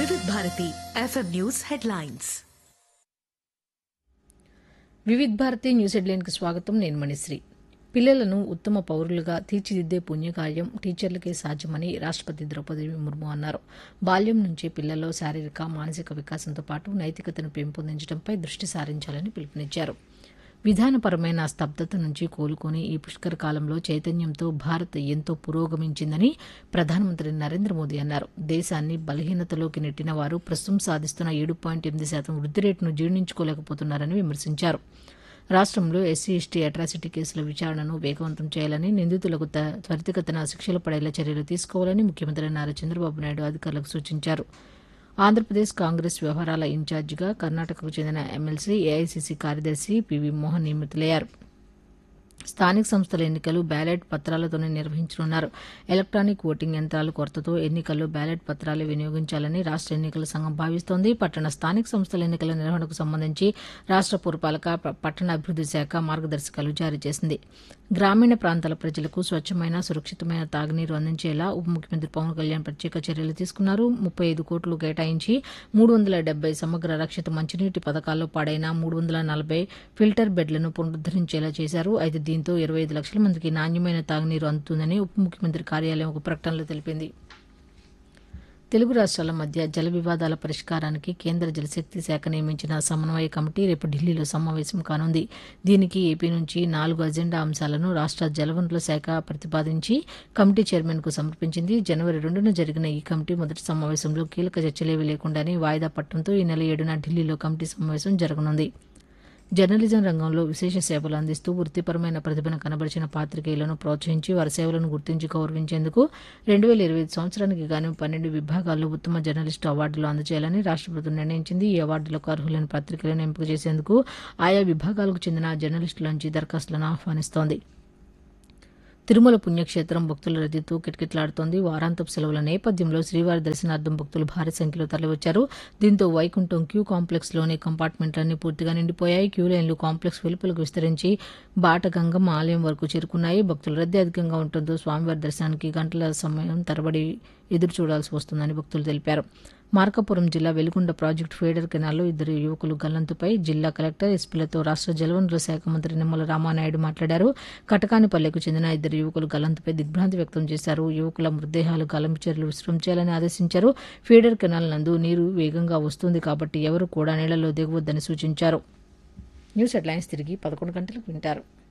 వివిధ Bharati FM news headlines Vividh Bharati news హెడ్లైన్కి స్వాగతం నేను మణిశ్రీ పిల్లలను ఉత్తమ పౌరులుగా తీర్చిదిద్దే పుణ్యకార్యం టీచర్లకే సాధ్యమని రాష్ట్రపతి ద్రౌపది ముర్ము అన్నారు బాల్యం నుంచే పిల్లల్లో శారీరక మానసిక వికాసంతో పాటు నైతికతను పెంపొందించడంపై దృష్టి సారించాలని పిలుపునిచ్చారు విధానపరమైన స్తబ్దత నుంచి కోలుకొని ఈ పుష్కర కాలంలో చైతన్యంతో భారత్ ఎంతో పురోగమించిందని ప్రధానమంత్రి నరేంద్ర మోదీ అన్నారు దేశాన్ని బలహీనతలోకి నెట్టిన వారు ప్రస్తుతం సాధిస్తున్న ఏడు పాయింట్ ఎనిమిది శాతం వృద్ధి రేటును జీర్ణించుకోలేకపోతున్నారని విమర్శించారు రాష్ట్రంలో ఎస్సీ ఎస్టీ అట్రాసిటీ కేసుల విచారణను వేగవంతం చేయాలని నిందితులకు త- త్వరితగతిన శిక్షలు పడేలా చర్యలు తీసుకోవాలని ముఖ్యమంత్రి నారా చంద్రబాబు నాయుడు అధికారులకు సూచించారు ఆంధ్రప్రదేశ్ కాంగ్రెస్ వ్యవహారాల ఇన్ఛార్జిగా కర్ణాటకకు చెందిన ఎమ్మెల్సీ ఏఐసీసీ కార్యదర్శి పివి మోహన్ నియమితులయ్యారు స్థానిక సంస్థల ఎన్నికలు బ్యాలెట్ పత్రాలతోనే నిర్వహించనున్నారు ఎలక్ట్రానిక్ ఓటింగ్ యంత్రాల కొరతతో ఎన్నికల్లో బ్యాలెట్ పత్రాలు వినియోగించాలని రాష్ట్ర ఎన్నికల సంఘం భావిస్తోంది పట్టణ స్థానిక సంస్థల ఎన్నికల నిర్వహణకు సంబంధించి రాష్ట్ర పురపాలక ప- పట్టణ అభివృద్ది శాఖ మార్గదర్శకాలు జారీ చేసింది గ్రామీణ ప్రాంతాల ప్రజలకు స్వచ్ఛమైన సురక్షితమైన తాగునీరు అందించేలా ఉప ముఖ్యమంత్రి పవన్ కళ్యాణ్ ప్రత్యేక చర్యలు తీసుకున్నారు ముప్పై ఐదు కోట్లు కేటాయించి మూడు వందల డెబ్బై సమగ్ర రక్షిత మంచినీటి పథకాల్లో పాడైన మూడు వందల నలభై ఫిల్టర్ బెడ్లను పునరుద్దరించేలా చేశారు అయితే దీంతో ఇరవై ఐదు లక్షల మందికి నాణ్యమైన తాగునీరు అందుతుందని ఉప ముఖ్యమంత్రి కార్యాలయం ఒక ప్రకటనలో తెలిపింది తెలుగు రాష్ట్రాల మధ్య జల వివాదాల పరిష్కారానికి కేంద్ర జలశక్తి శాఖ నియమించిన సమన్వయ కమిటీ రేపు ఢిల్లీలో సమావేశం కానుంది దీనికి ఏపీ నుంచి నాలుగు అజెండా అంశాలను రాష్ట్ర జలవనరుల శాఖ ప్రతిపాదించి కమిటీ చైర్మన్కు సమర్పించింది జనవరి రెండున జరిగిన ఈ కమిటీ మొదటి సమావేశంలో కీలక చర్చలేవీ లేకుండానే వాయిదా పట్టడంతో ఈ నెల ఏడున ఢిల్లీలో కమిటీ సమావేశం జరగనుంది జర్నలిజం రంగంలో విశేష సేవలు అందిస్తూ వృత్తిపరమైన ప్రతిభను కనబరిచిన పాత్రికేయులను ప్రోత్సహించి వారి సేవలను గుర్తించి గౌరవించేందుకు రెండు వేల ఇరవై ఐదు సంవత్సరానికి గాను పన్నెండు విభాగాల్లో ఉత్తమ జర్నలిస్టు అవార్డులు అందజేయాలని రాష్ట్ర ప్రభుత్వం నిర్ణయించింది ఈ అవార్డులకు అర్హులైన పత్రికలను ఎంపిక చేసేందుకు ఆయా విభాగాలకు చెందిన జర్నలిస్టుల నుంచి దరఖాస్తులను ఆహ్వానిస్తోంది తిరుమల పుణ్యక్షేత్రం భక్తుల రద్దీతో కిటకిటలాడుతోంది వారాంతపు సెలవుల నేపథ్యంలో శ్రీవారి దర్శనార్థం భక్తులు భారీ సంఖ్యలో తరలివచ్చారు దీంతో వైకుంఠం క్యూ కాంప్లెక్స్ లోని కంపార్ట్మెంట్లన్నీ పూర్తిగా నిండిపోయాయి క్యూ లైన్లు కాంప్లెక్స్ వెలుపలకు విస్తరించి బాట గంగమ్మ ఆలయం వరకు చేరుకున్నాయి భక్తుల రద్దీ అధికంగా ఉండటంతో స్వామివారి దర్శనానికి గంటల సమయం తరబడి ఎదురు చూడాల్సి వస్తుందని భక్తులు తెలిపారు మార్కాపురం జిల్లా వెలుగొండ ప్రాజెక్టు ఫీడర్ కెనాల్లో ఇద్దరు యువకులు గల్లంతుపై జిల్లా కలెక్టర్ ఎస్పీలతో రాష్ట్ర జలవనరుల శాఖ మంత్రి నిమ్మల రామానాయుడు మాట్లాడారు కటకానిపల్లెకు చెందిన ఇద్దరు యువకులు గల్లంతుపై దిగ్భ్రాంతి వ్యక్తం చేశారు యువకుల మృతదేహాలు గల్లంపు చర్యలు విశ్రమించాలని ఆదేశించారు ఫీడర్ కెనాల్ నందు నీరు వేగంగా వస్తుంది కాబట్టి ఎవరు కూడా నీళ్లలో దిగవద్దని సూచించారు న్యూస్ హెడ్లైన్స్ తిరిగి పదకొండు గంటలకు వింటారు